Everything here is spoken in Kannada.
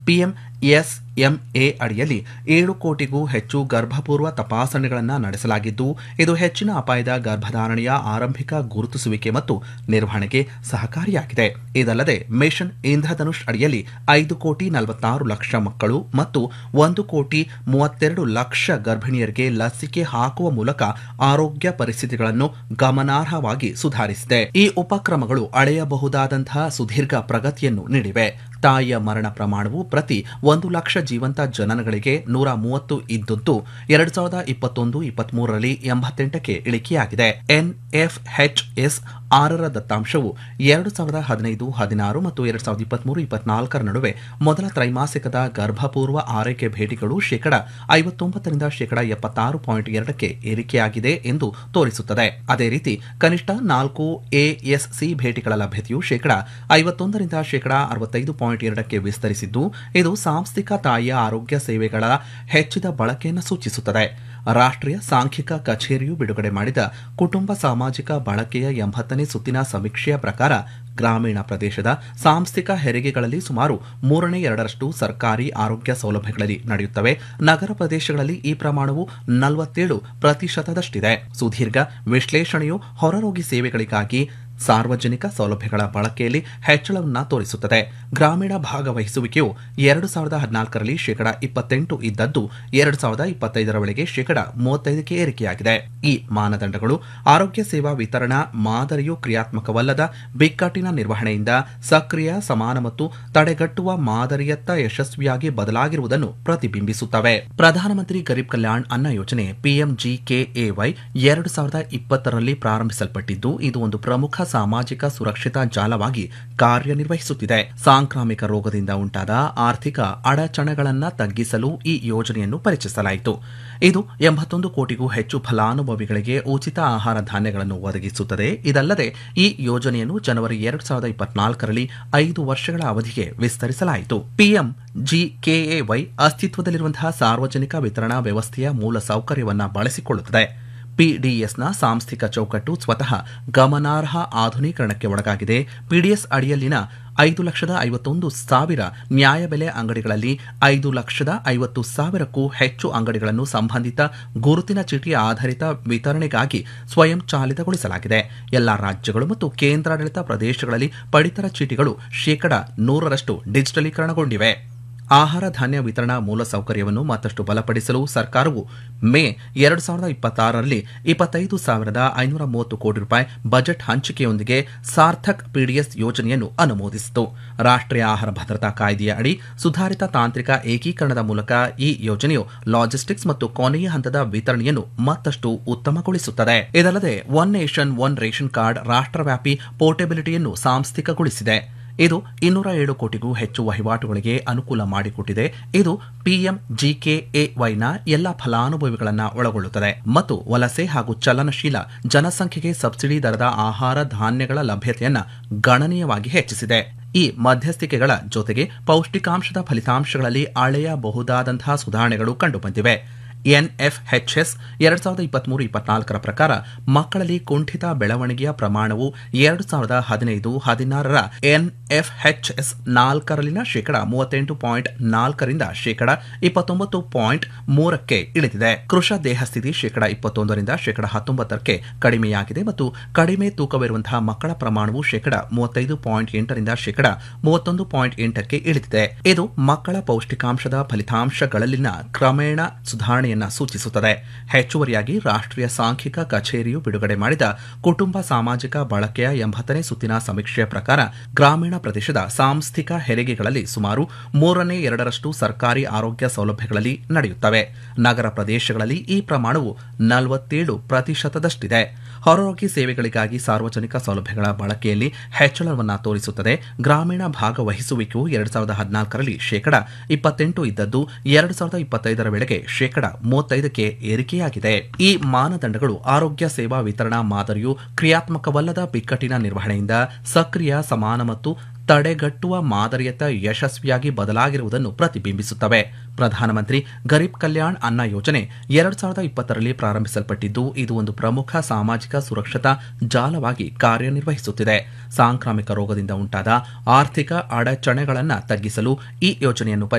ಪಿಎಂ ಎಸ್ಎಂಎ ಅಡಿಯಲ್ಲಿ ಏಳು ಕೋಟಿಗೂ ಹೆಚ್ಚು ಗರ್ಭಪೂರ್ವ ತಪಾಸಣೆಗಳನ್ನು ನಡೆಸಲಾಗಿದ್ದು ಇದು ಹೆಚ್ಚಿನ ಅಪಾಯದ ಗರ್ಭಧಾರಣೆಯ ಆರಂಭಿಕ ಗುರುತಿಸುವಿಕೆ ಮತ್ತು ನಿರ್ವಹಣೆಗೆ ಸಹಕಾರಿಯಾಗಿದೆ ಇದಲ್ಲದೆ ಮಿಷನ್ ಇಂದ್ರಧನುಷ್ ಅಡಿಯಲ್ಲಿ ಐದು ಕೋಟಿ ನಲವತ್ತಾರು ಲಕ್ಷ ಮಕ್ಕಳು ಮತ್ತು ಒಂದು ಕೋಟಿ ಮೂವತ್ತೆರಡು ಲಕ್ಷ ಗರ್ಭಿಣಿಯರಿಗೆ ಲಸಿಕೆ ಹಾಕುವ ಮೂಲಕ ಆರೋಗ್ಯ ಪರಿಸ್ಥಿತಿಗಳನ್ನು ಗಮನಾರ್ಹವಾಗಿ ಸುಧಾರಿಸಿದೆ ಈ ಉಪಕ್ರಮಗಳು ಅಳೆಯಬಹುದಾದಂತಹ ಸುದೀರ್ಘ ಪ್ರಗತಿಯನ್ನು ನೀಡಿವೆ ತಾಯಿಯ ಮರಣ ಪ್ರಮಾಣವು ಪ್ರತಿ ಒಂದು ಲಕ್ಷ ಜೀವಂತ ಜನನಗಳಿಗೆ ನೂರ ಮೂವತ್ತು ಇದ್ದದ್ದು ಎರಡು ಸಾವಿರದ ಇಪ್ಪತ್ತೊಂದು ಇಪ್ಪತ್ಮೂರರಲ್ಲಿ ಎಂಬತ್ತೆಂಟಕ್ಕೆ ಇಳಿಕೆಯಾಗಿದೆ ಎನ್ಎಫ್ಎಚ್ಎಸ್ ಆರರ ದತ್ತಾಂಶವು ಎರಡು ಸಾವಿರದ ಹದಿನೈದು ಹದಿನಾರು ಮತ್ತು ಎರಡು ಸಾವಿರದ ಇಪ್ಪತ್ಮೂರು ಇಪ್ಪತ್ನಾಲ್ಕರ ನಡುವೆ ಮೊದಲ ತ್ರೈಮಾಸಿಕದ ಗರ್ಭಪೂರ್ವ ಆರೈಕೆ ಭೇಟಿಗಳು ಶೇಕಡ ಐವತ್ತೊಂಬತ್ತರಿಂದ ಶೇಕಡ ಎಪ್ಪತ್ತಾರು ಪಾಯಿಂಟ್ ಎರಡಕ್ಕೆ ಏರಿಕೆಯಾಗಿದೆ ಎಂದು ತೋರಿಸುತ್ತದೆ ಅದೇ ರೀತಿ ಕನಿಷ್ಠ ನಾಲ್ಕು ಎಎಸ್ಸಿ ಭೇಟಿಗಳ ಲಭ್ಯತೆಯು ಶೇಕಡ ಐವತ್ತೊಂದರಿಂದ ಶೇಕಡ ಅರವತ್ತೈದು ಪಾಯಿಂಟ್ ಎರಡಕ್ಕೆ ವಿಸ್ತರಿಸಿದ್ದು ಇದು ಸಾಂಸ್ಥಿಕ ತಾಯಿಯ ಆರೋಗ್ಯ ಸೇವೆಗಳ ಹೆಚ್ಚಿದ ಬಳಕೆಯನ್ನು ಸೂಚಿಸುತ್ತದೆ ರಾಷ್ಟ್ರೀಯ ಸಾಂಖ್ಯಿಕ ಕಚೇರಿಯು ಬಿಡುಗಡೆ ಮಾಡಿದ ಕುಟುಂಬ ಸಾಮಾಜಿಕ ಬಳಕೆಯ ಎಂಬತ್ತನೇ ಸುತ್ತಿನ ಸಮೀಕ್ಷೆಯ ಪ್ರಕಾರ ಗ್ರಾಮೀಣ ಪ್ರದೇಶದ ಸಾಂಸ್ಥಿಕ ಹೆರಿಗೆಗಳಲ್ಲಿ ಸುಮಾರು ಮೂರನೇ ಎರಡರಷ್ಟು ಸರ್ಕಾರಿ ಆರೋಗ್ಯ ಸೌಲಭ್ಯಗಳಲ್ಲಿ ನಡೆಯುತ್ತವೆ ನಗರ ಪ್ರದೇಶಗಳಲ್ಲಿ ಈ ಪ್ರಮಾಣವು ನಲವತ್ತೇಳು ಪ್ರತಿಶತದಷ್ಟಿದೆ ಸುದೀರ್ಘ ವಿಶ್ಲೇಷಣೆಯು ಹೊರರೋಗಿ ಸೇವೆಗಳಿಗಾಗಿ ಸಾರ್ವಜನಿಕ ಸೌಲಭ್ಯಗಳ ಬಳಕೆಯಲ್ಲಿ ಹೆಚ್ಚಳವನ್ನು ತೋರಿಸುತ್ತದೆ ಗ್ರಾಮೀಣ ಭಾಗವಹಿಸುವಿಕೆಯು ಎರಡು ಸಾವಿರದ ಹದಿನಾಲ್ಕರಲ್ಲಿ ಶೇಕಡ ಇಪ್ಪತ್ತೆಂಟು ಇದ್ದದ್ದು ಎರಡು ಸಾವಿರದ ಇಪ್ಪತ್ತೈದರ ವೇಳೆಗೆ ಶೇಕಡ ಮೂವತ್ತೈದಕ್ಕೆ ಏರಿಕೆಯಾಗಿದೆ ಈ ಮಾನದಂಡಗಳು ಆರೋಗ್ಯ ಸೇವಾ ವಿತರಣಾ ಮಾದರಿಯು ಕ್ರಿಯಾತ್ಮಕವಲ್ಲದ ಬಿಕ್ಕಟ್ಟಿನ ನಿರ್ವಹಣೆಯಿಂದ ಸಕ್ರಿಯ ಸಮಾನ ಮತ್ತು ತಡೆಗಟ್ಟುವ ಮಾದರಿಯತ್ತ ಯಶಸ್ವಿಯಾಗಿ ಬದಲಾಗಿರುವುದನ್ನು ಪ್ರತಿಬಿಂಬಿಸುತ್ತವೆ ಪ್ರಧಾನಮಂತ್ರಿ ಗರೀಬ್ ಕಲ್ಯಾಣ್ ಅನ್ನ ಯೋಜನೆ ಪಿಎಂಜಿಕೆಎವೈ ಎರಡು ಸಾವಿರದ ಇಪ್ಪತ್ತರಲ್ಲಿ ಪ್ರಾರಂಭಿಸಲ್ಪಟ್ಟಿದ್ದು ಇದು ಒಂದು ಪ್ರಮುಖ ಸಾಮಾಜಿಕ ಸುರಕ್ಷತಾ ಜಾಲವಾಗಿ ಕಾರ್ಯನಿರ್ವಹಿಸುತ್ತಿದೆ ಸಾಂಕ್ರಾಮಿಕ ರೋಗದಿಂದ ಉಂಟಾದ ಆರ್ಥಿಕ ಅಡಚಣೆಗಳನ್ನು ತಗ್ಗಿಸಲು ಈ ಯೋಜನೆಯನ್ನು ಪರಿಚಯಿಸಲಾಯಿತು ಇದು ಎಂಬತ್ತೊಂದು ಕೋಟಿಗೂ ಹೆಚ್ಚು ಫಲಾನುಭವಿಗಳಿಗೆ ಉಚಿತ ಆಹಾರ ಧಾನ್ಯಗಳನ್ನು ಒದಗಿಸುತ್ತದೆ ಇದಲ್ಲದೆ ಈ ಯೋಜನೆಯನ್ನು ಜನವರಿ ಎರಡು ಸಾವಿರದ ಇಪ್ಪತ್ನಾಲ್ಕರಲ್ಲಿ ಐದು ವರ್ಷಗಳ ಅವಧಿಗೆ ವಿಸ್ತರಿಸಲಾಯಿತು ಪಿಎಂ ಜಿಕೆಎವೈ ಅಸ್ತಿತ್ವದಲ್ಲಿರುವಂತಹ ಸಾರ್ವಜನಿಕ ವಿತರಣಾ ವ್ಯವಸ್ಥೆಯ ಮೂಲ ಸೌಕರ್ಯವನ್ನು ಬಳಸಿಕೊಳ್ಳುತ್ತದೆ ಪಿಡಿಎಸ್ನ ಸಾಂಸ್ಥಿಕ ಚೌಕಟ್ಟು ಸ್ವತಃ ಗಮನಾರ್ಹ ಆಧುನೀಕರಣಕ್ಕೆ ಒಳಗಾಗಿದೆ ಪಿಡಿಎಸ್ ಅಡಿಯಲ್ಲಿನ ಐದು ಲಕ್ಷದ ಐವತ್ತೊಂದು ಸಾವಿರ ನ್ಯಾಯಬೆಲೆ ಅಂಗಡಿಗಳಲ್ಲಿ ಐದು ಲಕ್ಷದ ಐವತ್ತು ಸಾವಿರಕ್ಕೂ ಹೆಚ್ಚು ಅಂಗಡಿಗಳನ್ನು ಸಂಬಂಧಿತ ಗುರುತಿನ ಚೀಟಿ ಆಧಾರಿತ ವಿತರಣೆಗಾಗಿ ಸ್ವಯಂಚಾಲಿತಗೊಳಿಸಲಾಗಿದೆ ಎಲ್ಲಾ ರಾಜ್ಯಗಳು ಮತ್ತು ಕೇಂದ್ರಾಡಳಿತ ಪ್ರದೇಶಗಳಲ್ಲಿ ಪಡಿತರ ಚೀಟಿಗಳು ಶೇಕಡ ನೂರರಷ್ಟು ಡಿಜಿಟಲೀಕರಣಗೊಂಡಿವೆ ಆಹಾರ ಧಾನ್ಯ ವಿತರಣಾ ಮೂಲಸೌಕರ್ಯವನ್ನು ಮತ್ತಷ್ಟು ಬಲಪಡಿಸಲು ಸರ್ಕಾರವು ಮೇ ಎರಡು ಸಾವಿರದ ಇಪ್ಪತ್ತಾರರಲ್ಲಿ ಇಪ್ಪತ್ತೈದು ಸಾವಿರದ ಐನೂರ ಮೂವತ್ತು ಕೋಟಿ ರೂಪಾಯಿ ಬಜೆಟ್ ಹಂಚಿಕೆಯೊಂದಿಗೆ ಸಾರ್ಥಕ್ ಪಿಡಿಎಸ್ ಯೋಜನೆಯನ್ನು ಅನುಮೋದಿಸಿತು ರಾಷ್ಟ್ರೀಯ ಆಹಾರ ಭದ್ರತಾ ಕಾಯ್ದೆಯ ಅಡಿ ಸುಧಾರಿತ ತಾಂತ್ರಿಕ ಏಕೀಕರಣದ ಮೂಲಕ ಈ ಯೋಜನೆಯು ಲಾಜಿಸ್ಟಿಕ್ಸ್ ಮತ್ತು ಕೊನೆಯ ಹಂತದ ವಿತರಣೆಯನ್ನು ಮತ್ತಷ್ಟು ಉತ್ತಮಗೊಳಿಸುತ್ತದೆ ಇದಲ್ಲದೆ one nation one ration card ರಾಷ್ಟ್ರವ್ಯಾಪಿ ಪೋರ್ಟೆಬಿಲಿಟಿಯನ್ನು ಸಾಂಸ್ಥಿಕಗೊಳಿಸಿದೆ ಇದು ಇನ್ನೂರ ಏಳು ಕೋಟಿಗೂ ಹೆಚ್ಚು ವಹಿವಾಟುಗಳಿಗೆ ಅನುಕೂಲ ಮಾಡಿಕೊಟ್ಟಿದೆ ಇದು ಪಿಎಂ ಜಿಕೆಎವೈನ ಎಲ್ಲ ಫಲಾನುಭವಿಗಳನ್ನು ಒಳಗೊಳ್ಳುತ್ತದೆ ಮತ್ತು ವಲಸೆ ಹಾಗೂ ಚಲನಶೀಲ ಜನಸಂಖ್ಯೆಗೆ ಸಬ್ಸಿಡಿ ದರದ ಆಹಾರ ಧಾನ್ಯಗಳ ಲಭ್ಯತೆಯನ್ನು ಗಣನೀಯವಾಗಿ ಹೆಚ್ಚಿಸಿದೆ ಈ ಮಧ್ಯಸ್ಥಿಕೆಗಳ ಜೊತೆಗೆ ಪೌಷ್ಟಿಕಾಂಶದ ಫಲಿತಾಂಶಗಳಲ್ಲಿ ಅಳೆಯಬಹುದಾದಂತಹ ಸುಧಾರಣೆಗಳು ಕಂಡುಬಂದಿವೆ ಎನ್ಎಫ್ಎಚ್ಎಸ್ ಎರಡ್ ಸಾವಿರದ ಇಪ್ಪತ್ಮೂರು ಇಪ್ಪತ್ನಾಲ್ಕರ ಪ್ರಕಾರ ಮಕ್ಕಳಲ್ಲಿ ಕುಂಠಿತ ಬೆಳವಣಿಗೆಯ ಪ್ರಮಾಣವು ಎರಡು ಸಾವಿರದ ಹದಿನೈದು ಹದಿನಾರರ ಎನ್ಎಫ್ಎಚ್ಎಸ್ ನಾಲ್ಕರಲ್ಲಿನ ಶೇಕಡ ಮೂವತ್ತೆಂಟು ಪಾಯಿಂಟ್ ನಾಲ್ಕರಿಂದ ಶೇಕಡ ಇಪ್ಪತ್ತೊಂಬತ್ತು ಪಾಯಿಂಟ್ ಮೂರಕ್ಕೆ ಇಳಿದಿದೆ ಕೃಷ ದೇಹಸ್ಥಿತಿ ಶೇಕಡ ಇಪ್ಪತ್ತೊಂದರಿಂದ ಶೇಕಡ ಹತ್ತೊಂಬತ್ತಕ್ಕೆ ಕಡಿಮೆಯಾಗಿದೆ ಮತ್ತು ಕಡಿಮೆ ತೂಕವಿರುವಂತಹ ಮಕ್ಕಳ ಪ್ರಮಾಣವು ಶೇಕಡ ಮೂವತ್ತೈದು ಪಾಯಿಂಟ್ ಎಂಟರಿಂದ ಶೇಕಡ ಮೂವತ್ತೊಂದು ಪಾಯಿಂಟ್ ಎಂಟಕ್ಕೆ ಇಳಿದಿದೆ ಇದು ಮಕ್ಕಳ ಪೌಷ್ಟಿಕಾಂಶದ ಫಲಿತಾಂಶಗಳಲ್ಲಿನ ಕ್ರಮೇಣ ಸುಧಾರಣೆಯನ್ನ ಸೂಚಿಸುತ್ತದೆ ಹೆಚ್ಚುವರಿಯಾಗಿ ರಾಷ್ಟ್ರೀಯ ಸಾಂಖ್ಯಿಕ ಕಚೇರಿಯು ಬಿಡುಗಡೆ ಮಾಡಿದ ಕುಟುಂಬ ಸಾಮಾಜಿಕ ಬಳಕೆಯ ಎಂಬತ್ತನೇ ಸುತ್ತಿನ ಸಮೀಕ್ಷೆಯ ಪ್ರಕಾರ ಗ್ರಾಮೀಣ ಪ್ರದೇಶದ ಸಾಂಸ್ಥಿಕ ಹೆರಿಗೆಗಳಲ್ಲಿ ಸುಮಾರು ಮೂರನೇ ಎರಡರಷ್ಟು ಸರ್ಕಾರಿ ಆರೋಗ್ಯ ಸೌಲಭ್ಯಗಳಲ್ಲಿ ನಡೆಯುತ್ತವೆ ನಗರ ಪ್ರದೇಶಗಳಲ್ಲಿ ಈ ಪ್ರಮಾಣವು ನಲವತ್ತೇಳು ಪ್ರತಿಶತದಷ್ಟಿದೆ ಹೊರರೋಗಿ ಸೇವೆಗಳಿಗಾಗಿ ಸಾರ್ವಜನಿಕ ಸೌಲಭ್ಯಗಳ ಬಳಕೆಯಲ್ಲಿ ಹೆಚ್ಚಳವನ್ನು ತೋರಿಸುತ್ತದೆ ಗ್ರಾಮೀಣ ಭಾಗವಹಿಸುವಿಕೆಯು ಎರಡು ಸಾವಿರದ ಹದಿನಾಲ್ಕರಲ್ಲಿ ಶೇಕಡ ಇಪ್ಪತ್ತೆಂಟು ಇದ್ದದ್ದು ಎರಡು ಸಾವಿರದ ಇಪ್ಪತ್ತೈದರ ವೇಳೆಗೆ ಶೇಕಡ ಮೂವತ್ತೈದಕ್ಕೆ ಏರಿಕೆಯಾಗಿದೆ ಈ ಮಾನದಂಡಗಳು ಆರೋಗ್ಯ ಸೇವಾ ವಿತರಣಾ ಮಾದರಿಯು ಕ್ರಿಯಾತ್ಮಕವಲ್ಲದ ಬಿಕ್ಕಟ್ಟಿನ ನಿರ್ವಹಣೆಯಿಂದ ಸಕ್ರಿಯ ಸಮಾನ ಮತ್ತು ತಡೆಗಟ್ಟುವ ಮಾದರಿಯತ್ತ ಯಶಸ್ವಿಯಾಗಿ ಬದಲಾಗಿರುವುದನ್ನು ಪ್ರತಿಬಿಂಬಿಸುತ್ತವೆ ಪ್ರಧಾನಮಂತ್ರಿ ಗರೀಬ್ ಕಲ್ಯಾಣ್ ಅನ್ನ ಯೋಜನೆ ಎರಡ್ ಸಾವಿರದ ಇಪ್ಪತ್ತರಲ್ಲಿ ಪ್ರಾರಂಭಿಸಲ್ಪಟ್ಟಿದ್ದು ಇದು ಒಂದು ಪ್ರಮುಖ ಸಾಮಾಜಿಕ ಸುರಕ್ಷತಾ ಜಾಲವಾಗಿ ಕಾರ್ಯನಿರ್ವಹಿಸುತ್ತಿದೆ ಸಾಂಕ್ರಾಮಿಕ ರೋಗದಿಂದ ಉಂಟಾದ ಆರ್ಥಿಕ ಅಡಚಣೆಗಳನ್ನು ತಗ್ಗಿಸಲು ಈ ಯೋಜನೆಯನ್ನು